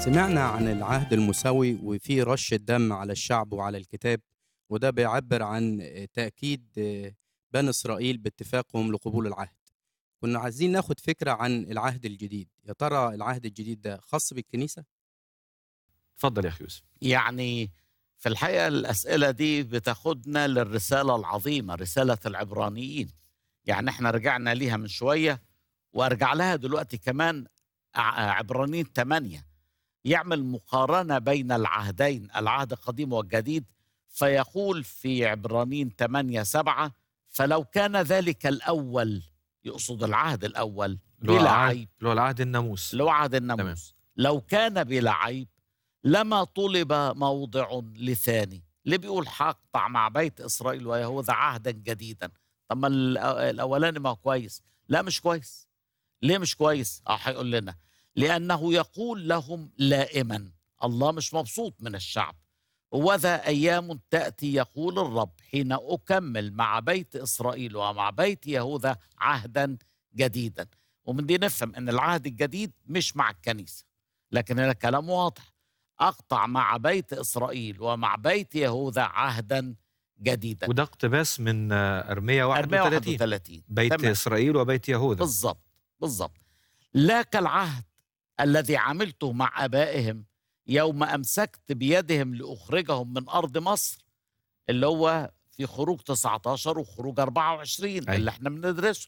سمعنا عن العهد المساوي وفي رش الدم على الشعب وعلى الكتاب وده بيعبر عن تأكيد بني إسرائيل باتفاقهم لقبول العهد كنا عايزين ناخد فكرة عن العهد الجديد يا ترى العهد الجديد ده خاص بالكنيسة؟ اتفضل يا اخي يوسف يعني في الحقيقة الأسئلة دي بتاخدنا للرسالة العظيمة رسالة العبرانيين يعني احنا رجعنا ليها من شوية وارجع لها دلوقتي كمان ع- عبرانيين 8 يعمل مقارنة بين العهدين العهد القديم والجديد فيقول في عبرانيين 8 7 فلو كان ذلك الأول يقصد العهد الأول اللي هو بلا العهد- عيب اللي هو العهد الناموس اللي هو عهد الناموس لو كان بلا عيب لما طلب موضع لثاني اللي بيقول حقطع مع بيت اسرائيل ويهوذا عهدا جديدا طب ما ال- الاولاني ما هو كويس لا مش كويس ليه مش كويس اه هيقول لنا لانه يقول لهم لائما الله مش مبسوط من الشعب وذا ايام تاتي يقول الرب حين اكمل مع بيت اسرائيل ومع بيت يهوذا عهدا جديدا ومن دي نفهم ان العهد الجديد مش مع الكنيسه لكن هنا كلام واضح اقطع مع بيت اسرائيل ومع بيت يهوذا عهدا جديدا وده اقتباس من آه، ارميا 31 131 بيت تمام. اسرائيل وبيت يهوذا بالضبط بالضبط لا كالعهد الذي عملته مع ابائهم يوم امسكت بيدهم لاخرجهم من ارض مصر اللي هو في خروج 19 وخروج 24 أيوة. اللي احنا بندرسه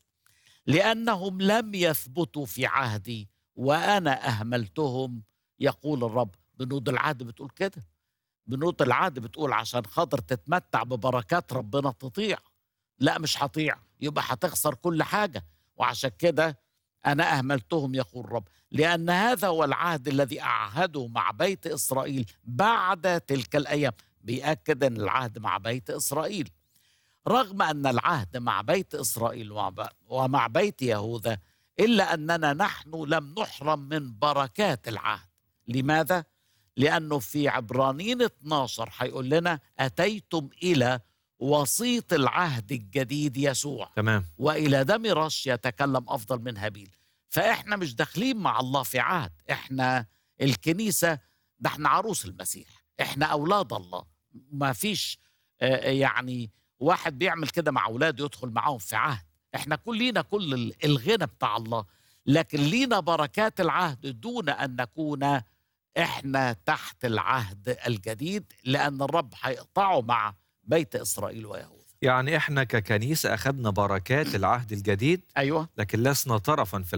لانهم لم يثبتوا في عهدي وانا اهملتهم يقول الرب بنود العهد بتقول كده بنود العهد بتقول عشان خاطر تتمتع ببركات ربنا تطيع لا مش هطيع يبقى هتخسر كل حاجه وعشان كده انا اهملتهم يقول الرب لان هذا هو العهد الذي اعهده مع بيت اسرائيل بعد تلك الايام بيأكد ان العهد مع بيت اسرائيل رغم ان العهد مع بيت اسرائيل ومع- ومع بيت يهوذا الا اننا نحن لم نحرم من بركات العهد لماذا لانه في عبرانيين 12 هيقول لنا اتيتم الى وسيط العهد الجديد يسوع تمام والى دم رش يتكلم افضل من هابيل فاحنا مش داخلين مع الله في عهد احنا الكنيسه ده احنا عروس المسيح احنا اولاد الله ما فيش آه، يعني واحد بيعمل كده مع اولاده يدخل معاهم في عهد احنا كلنا كل ال- الغنى بتاع الله لكن لينا بركات العهد دون ان نكون احنا تحت العهد الجديد لان الرب هيقطعه مع بيت اسرائيل ويهوذا يعني احنا ككنيسه اخذنا بركات العهد الجديد ايوه لكن لسنا طرفا في